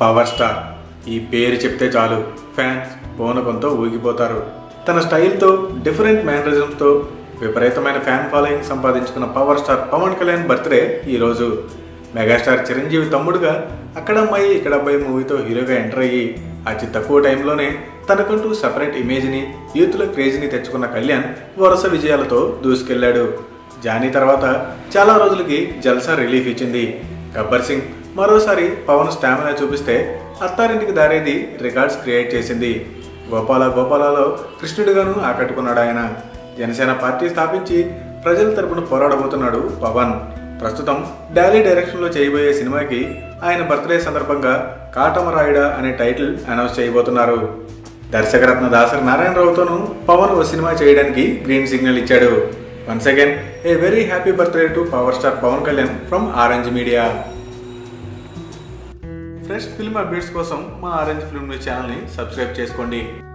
power star ఈ పేరు చెప్తే చాలు ఫ్యాన్స్ పౌనకంతో ఊగిపోతారు తన స్టైల్తో డిఫరెంట్ మేనరిజంతో విపరీతమైన ఫ్యాన్ ఫాలోయింగ్ సంపాదించుకున్న power star Pavan Kalyan birthday ఈరోజు మెగాస్టార్ చిరంజీవి తమ్ముడుగా అక్కడ అమ్మాయి ఇక్కడ అబ్బాయి మూవీతో హీరోగా ఎంటర్ అయ్యి అతి తక్కువ టైంలోనే తనకంటూ సపరేట్ ఇమేజ్ని యూత్లో క్రేజ్ని తెచ్చుకున్న కళ్యాణ్ వరుస విజయాలతో దూసుకెళ్లాడు జానీ తర్వాత చాలా రోజులకి జల్సా రిలీఫ్ ఇచ్చింది గబ్బర్ సింగ్ మరోసారి పవన్ స్టామినా చూపిస్తే అత్తారింటికి దారేది రికార్డ్స్ క్రియేట్ చేసింది గోపాల గోపాలలో కృష్ణుడిగాను ఆకట్టుకున్నాడు ఆయన జనసేన పార్టీ స్థాపించి ప్రజల తరపున పోరాడబోతున్నాడు పవన్ ప్రస్తుతం డాలీ డైరెక్షన్లో చేయబోయే సినిమాకి ఆయన బర్త్డే సందర్భంగా కాటమరాయుడ అనే టైటిల్ అనౌన్స్ చేయబోతున్నారు దర్శకరత్న దాసరి నారాయణరావుతోనూ పవన్ ఓ సినిమా చేయడానికి గ్రీన్ సిగ్నల్ ఇచ్చాడు once again a very happy birthday to power star Pavan Kalyan from orange media fresh film updates కోసం మా ఆరెంజ్ ఫిల్మ్ న్యూస్ ఛానల్ని సబ్స్క్రైబ్ చేసుకోండి